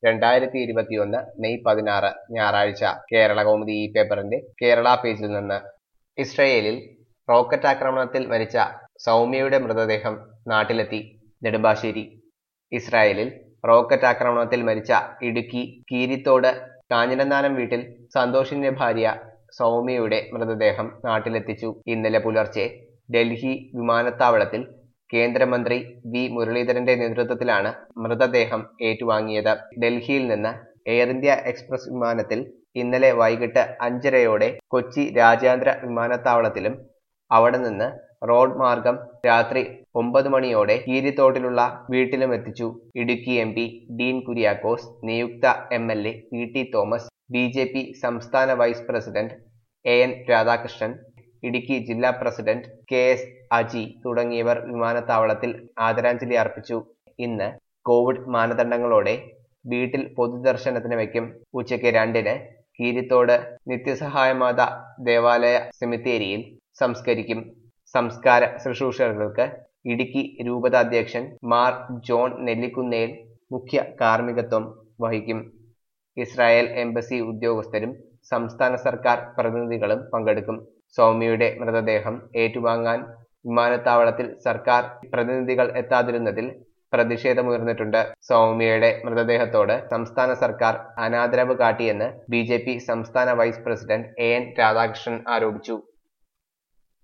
രണ്ടായിരത്തി ഇരുപത്തിയൊന്ന് മെയ് പതിനാറ് ഞായറാഴ്ച കേരള കൗമുദി ഈ പേപ്പറിന്റെ കേരള പേജിൽ നിന്ന് ഇസ്രയേലിൽ റോക്കറ്റ് ആക്രമണത്തിൽ മരിച്ച സൗമ്യയുടെ മൃതദേഹം നാട്ടിലെത്തി നെടുമ്പാശ്ശേരി ഇസ്രായേലിൽ റോക്കറ്റ് ആക്രമണത്തിൽ മരിച്ച ഇടുക്കി കീരിത്തോട് കാഞ്ഞിരനാനം വീട്ടിൽ സന്തോഷിന്റെ ഭാര്യ സൗമ്യയുടെ മൃതദേഹം നാട്ടിലെത്തിച്ചു ഇന്നലെ പുലർച്ചെ ഡൽഹി വിമാനത്താവളത്തിൽ കേന്ദ്രമന്ത്രി വി മുരളീധരന്റെ നേതൃത്വത്തിലാണ് മൃതദേഹം ഏറ്റുവാങ്ങിയത് ഡൽഹിയിൽ നിന്ന് എയർ ഇന്ത്യ എക്സ്പ്രസ് വിമാനത്തിൽ ഇന്നലെ വൈകിട്ട് അഞ്ചരയോടെ കൊച്ചി രാജ്യാന്തര വിമാനത്താവളത്തിലും അവിടെ നിന്ന് റോഡ് മാർഗം രാത്രി ഒമ്പത് മണിയോടെ കീരിത്തോട്ടിലുള്ള വീട്ടിലും എത്തിച്ചു ഇടുക്കി എം പി ഡീൻ കുര്യാക്കോസ് നിയുക്ത M L A P T Thomas B J P സംസ്ഥാന vice president A N Radhakrishnan Idukki ജില്ലാ പ്രസിഡന്റ് കെ എസ് അജി തുടങ്ങിയവർ വിമാനത്താവളത്തിൽ ആദരാഞ്ജലി അർപ്പിച്ചു ഇന്ന് കോവിഡ് മാനദണ്ഡങ്ങളോടെ വീട്ടിൽ പൊതുദർശനത്തിന് വയ്ക്കും ഉച്ചയ്ക്ക് രണ്ടിന് കീരിത്തോട് നിത്യസഹായമാത ദേവാലയ സെമിത്തേരിയിൽ സംസ്കരിക്കും സംസ്കാര ശുശ്രൂഷകൾക്ക് ഇടുക്കി രൂപതാധ്യക്ഷൻ മാർ ജോൺ നെല്ലിക്കുന്നേൽ മുഖ്യ കാർമ്മികത്വം വഹിക്കും ഇസ്രായേൽ എംബസി ഉദ്യോഗസ്ഥരും സംസ്ഥാന സർക്കാർ പ്രതിനിധികളും പങ്കെടുക്കും സൗമ്യയുടെ മൃതദേഹം ഏറ്റുവാങ്ങാൻ വിമാനത്താവളത്തിൽ സർക്കാർ പ്രതിനിധികൾ എത്താതിരുന്നതിൽ പ്രതിഷേധമുയർന്നിട്ടുണ്ട് സൗമ്യയുടെ മൃതദേഹത്തോട് സംസ്ഥാന സർക്കാർ അനാദരവ് കാട്ടിയെന്ന് ബി സംസ്ഥാന vice president A N Radhakrishnan ആരോപിച്ചു